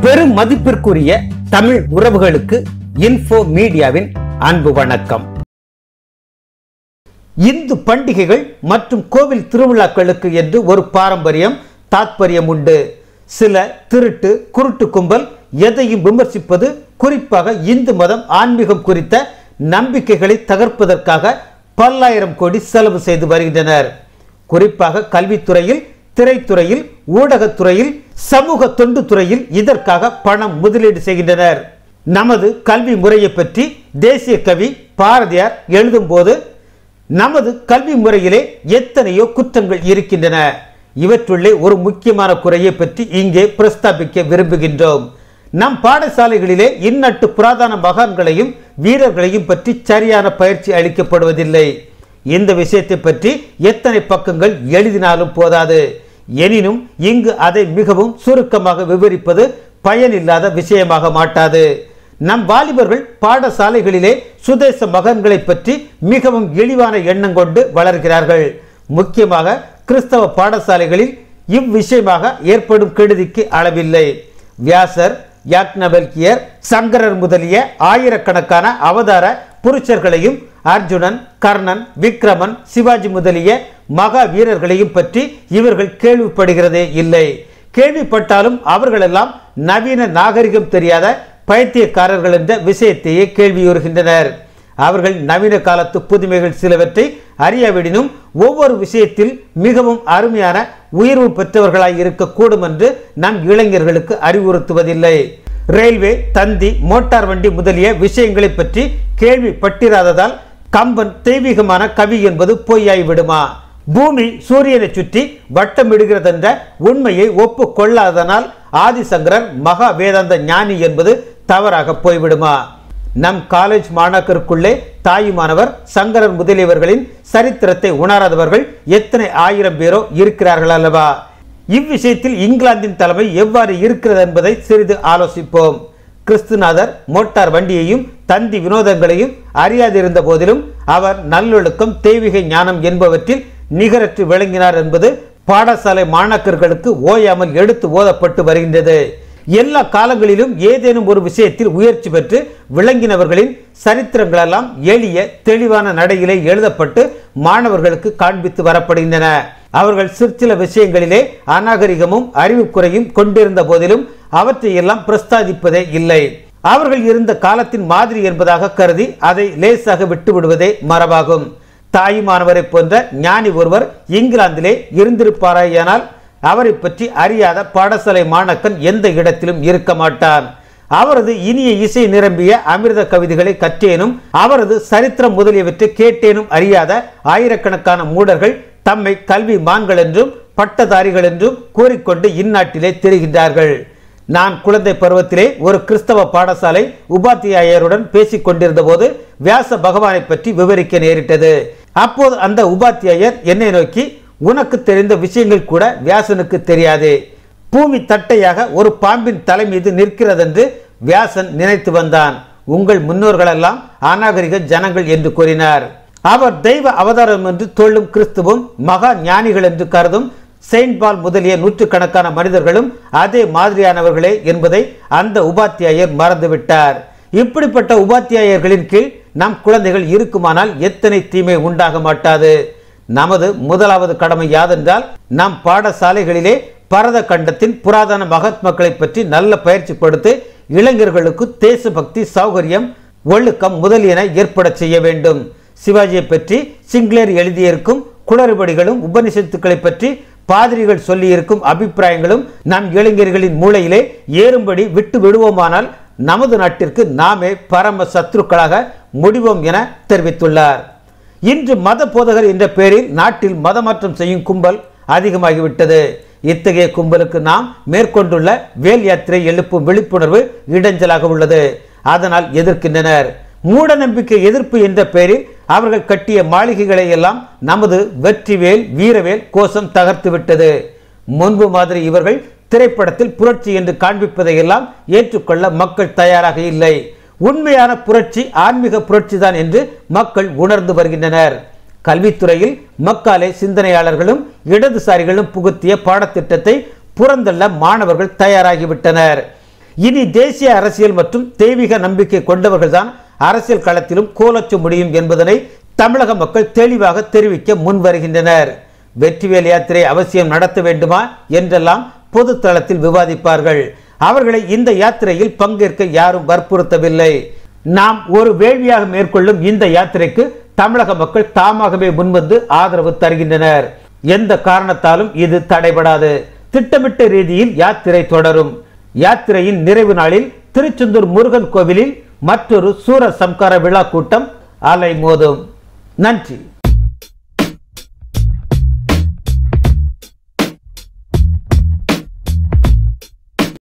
பெரும் மதிப்பிற்குரிய தமிழ் உறவுகளுக்கு இன்ஃபோ மீடியாவின் அன்பு வணக்கம் இந்து பண்டிகைகள் மற்றும் கோவில் திருவிழாக்களுக்கு என்று ஒரு பாரம்பரியம் தாத்பரியம் உண்டு சில திருட்டு குருட்டு கும்பல் எதையும் விமர்சிப்பது குறிப்பாக இந்து மதம் ஆன்மீகம் குறித்த நம்பிக்கைகளை தகர்ப்பதற்காக பல்லாயிரம் கோடி செலவு செய்து வருகின்றனர் குறிப்பாக கல்வித்துறையில் திரைத்துறையில் ஊடகத்துறையில் சமூக தொண்டு துறையில் இதற்காக பணம் முதலீடு செய்கின்றனர் நமது கல்வி முறையை பற்றி தேசிய கவி பாரதியார் எழுதும்போது நமது கல்வி முறையிலே எத்தனையோ குற்றங்கள் இருக்கின்றன இவற்றுள்ளே ஒரு முக்கியமான குறையை பற்றி இங்கே பிரஸ்தாபிக்க விரும்புகின்றோம் நம் பாடசாலைகளிலே இந்நட்டு புராதன மகான்களையும் வீரர்களையும் பற்றி சரியான பயிற்சி அளிக்கப்படுவதில்லை இந்த விஷயத்தை பற்றி எத்தனை பக்கங்கள் எழுதினாலும் போதாது எனினும் இங்கு அதை மிகவும் சுருக்கமாக விவரிப்பது பயனில்லாத விஷயமாக மாட்டாது நம் வாலிபர்கள் பாடசாலைகளிலே சுதேச மகன்களை பற்றி மிகவும் இழிவான எண்ணம் கொண்டு வளர்கிறார்கள் முக்கியமாக கிறிஸ்தவ பாடசாலைகளில் இவ்விஷயமாக ஏற்படும் கெடுதிக்கு அளவில்லை வியாசர் யாக்னவல்கியர் சங்கரர் முதலிய ஆயிரக்கணக்கான அவதார புருஷர்களையும் அர்ஜுனன் கர்ணன் விக்ரமன் சிவாஜி முதலிய மகா வீரர்களையும் பற்றி இவர்கள் கேள்விப்படுகிறதே இல்லை கேள்விப்பட்டாலும் அவர்களெல்லாம் நவீன நாகரிகம் தெரியாத பைத்தியக்காரர்கள் என்ற விஷயத்தையே கேள்வியுறுகின்றனர் அவர்கள் நவீன காலத்து புதுமைகள் சிலவற்றை அறியாவிடினும் ஒவ்வொரு விஷயத்தில் மிகவும் அருமையான உயர்வு பெற்றவர்களாய் இருக்கக்கூடும் என்று நம் இளைஞர்களுக்கு அறிவுறுத்துவதில்லை ரயில்வே தந்தி மோட்டார் வண்டி முதலிய விஷயங்களை பற்றி கேள்விப்பட்டிராததால் கம்பன் தெய்வீகமான கவி என்பது பொய்யாய் விடுமா பூமி சூரியனை சுற்றி வட்டமிடுகிறதென்ற உண்மையை ஒப்புக்கொள்ளாதனால் ஆதிசங்கரர் மகா வேதாந்த ஞானி என்பது தவறாக போய்விடுமா நம் காலேஜ் மாணாக்கருக்குள்ளே தாயுமானவர் சங்கரர் முதலியவர்களின் சரித்திரத்தை உணராதவர்கள் எத்தனை ஆயிரம் பேரோ இருக்கிறார்கள் அல்லவா இவ்விஷயத்தில் இங்கிலாந்தின் தலைமை எவ்வாறு இருக்கிறது என்பதை சிறிது ஆலோசிப்போம் கிறிஸ்துநாதர் மோட்டார் வண்டியையும் தந்தி வினோதங்களையும் அறியாதிருந்த போதிலும் அவர் நல்லொழுக்கம் தெய்வீக ஞானம் என்பவற்றில் நிகரற்று விளங்கினார் என்பது பாடசாலை மாணாக்கர்களுக்கு ஓயாமல் எடுத்து ஓதப்பட்டு வருகின்றது எல்லா காலங்களிலும் ஏதேனும் ஒரு விஷயத்தில் உயர்ச்சி பெற்று விளங்கினவர்களின் சரித்திரங்களெல்லாம் எளிய தெளிவான நடையிலே எழுதப்பட்டு மாணவர்களுக்கு காண்பித்து வரப்படுகின்றன அவர்கள் சிற்சில விஷயங்களிலே அநாகரிகமும் அறிவுக்குறையும் கொண்டிருந்த போதிலும் அவற்றையெல்லாம் பிரஸ்தாதிப்பதே இல்லை அவர்கள் இருந்த காலத்தின் மாதிரி என்பதாக கருதி அதை லேசாக விட்டு விடுவதே மரபாகும் தாயுமானவரை போன்ற ஞானி ஒருவர் இங்கிலாந்திலே இருந்திருப்பாராயானால் அவரை பற்றி அறியாத பாடசாலை மாணக்கன் எந்த இடத்திலும் இருக்க மாட்டான் அவரது இனிய இசை நிரம்பிய அமிர்த கவிதைகளை கற்றேனும் அவரது சரித்திரம் முதலியவற்றை கேட்டேனும் அறியாத ஆயிரக்கணக்கான மூடர்கள் தம்மை கல்வி மான்கள் என்றும் பட்டதாரிகள் என்றும் கூறிக்கொண்டு இந்நாட்டிலே தெரிகின்றார்கள் நான் குழந்தை பருவத்திலே ஒரு கிறிஸ்தவ பாடசாலை உபாத்தியாயருடன் பேசிக் கொண்டிருந்த போது வியாச பகவானை பற்றி விவரிக்க நேரிட்டது அப்போது அந்த உபாத்தியாயர் என்னை நோக்கி உனக்கு தெரிந்த விஷயங்கள் கூட வியாசனுக்கு தெரியாது பூமி தட்டையாக ஒரு பாம்பின் தலை மீது நிற்கிறதென்று வியாசன் நினைத்து வந்தான் உங்கள் முன்னோர்களெல்லாம் அநாகரிக ஜனங்கள் என்று கூறினார் அவர் தெய்வ அவதாரம் என்று தொல்லும் கிறிஸ்துவும் மகா ஞானிகள் என்று கருதும் செயின்ட் பால் முதலிய நூற்றுக்கணக்கான மனிதர்களும் அதே மாதிரியானவர்களே என்பதை அந்த உபாத்தியாயர் மறந்துவிட்டார் இப்படிப்பட்ட உபாத்தியாயர்களின் கீழ் நம் குழந்தைகள் இருக்குமானால் எத்தனை தீமை உண்டாக மாட்டாது நமது முதலாவது கடமை யாதென்றால் நம் பாடசாலைகளிலே பரத கண்டத்தின் புராதன மகாத்மாக்களை பற்றி நல்ல பயிற்சி கொடுத்து இளைஞர்களுக்கு தேசபக்தி சௌகரியம் ஒழுக்கம் முதலியன ஏற்பட செய்ய வேண்டும் சிவாஜியை பற்றி சிங்லேர் எழுதியிருக்கும் குளறுபடிகளும் உபனிஷத்துக்களை பற்றி பாதிரிகள் சொல்லியிருக்கும் அபிப்பிராயங்களும் நம் இளைஞர்களின் மூளையிலே ஏறும்படி விட்டு விடுவோமானால் நமது நாட்டிற்கு நாமே பரம சத்ருக்களாக முடிவோம் என தெரிவித்துள்ளார் இன்று மத போதகர் என்ற பெயரில் நாட்டில் மதமாற்றம் செய்யும் கும்பல் அதிகமாகிவிட்டது இத்தகைய கும்பலுக்கு நாம் மேற்கொண்டுள்ள வேல் யாத்திரை எழுப்பும் விழிப்புணர்வு இடைஞ்சலாக உள்ளது அதனால் எதிர்க்கின்றனர் மூட நம்பிக்கை எதிர்ப்பு என்ற பெயரில் அவர்கள் கட்டிய மாளிகைகளை எல்லாம் நமது வெற்றிவேல் வீரவேல் கோஷம் தகர்த்து விட்டது முன்பு மாதிரி இவர்கள் திரைப்படத்தில் புரட்சி என்று காண்பிப்பதையெல்லாம் ஏற்றுக்கொள்ள மக்கள் தயாராக இல்லை உண்மையான புரட்சி ஆன்மீக புரட்சி தான் என்று மக்கள் உணர்ந்து வருகின்றனர் கல்வித்துறையில் மக்காலே சிந்தனையாளர்களும் இடதுசாரிகளும் புகுத்திய பாடத்திட்டத்தை புறந்தள்ள மாணவர்கள் தயாராகிவிட்டனர் இனி தேசிய அரசியல் மற்றும் தெய்வீக நம்பிக்கை கொண்டவர்கள்தான் அரசியல் களத்திலும் கோலச்ச முடியும் என்பதனை தமிழக மக்கள் தெளிவாக தெரிவிக்க முன் வருகின்றனர் வெற்றிவேல் யாத்திரை அவசியம் நடத்த வேண்டுமா என்றெல்லாம் பொது தளத்தில் விவாதிப்பார்கள் அவர்களை இந்த யாத்திரையில் பங்கேற்க யாரும் வற்புறுத்தவில்லை நாம் ஒரு வேள்வியாக மேற்கொள்ளும் இந்த யாத்திரைக்கு தமிழக மக்கள் தாமாகவே முன்வந்து ஆதரவு தருகின்றனர் எந்த காரணத்தாலும் இது தடைபடாது திட்டமிட்ட ரீதியில் யாத்திரை தொடரும் யாத்திரையின் நிறைவு நாளில் திருச்செந்தூர் முருகன் கோவிலில் மற்றொரு சூர சம்கார விழா கூட்டம் அலைமோதும் நன்றி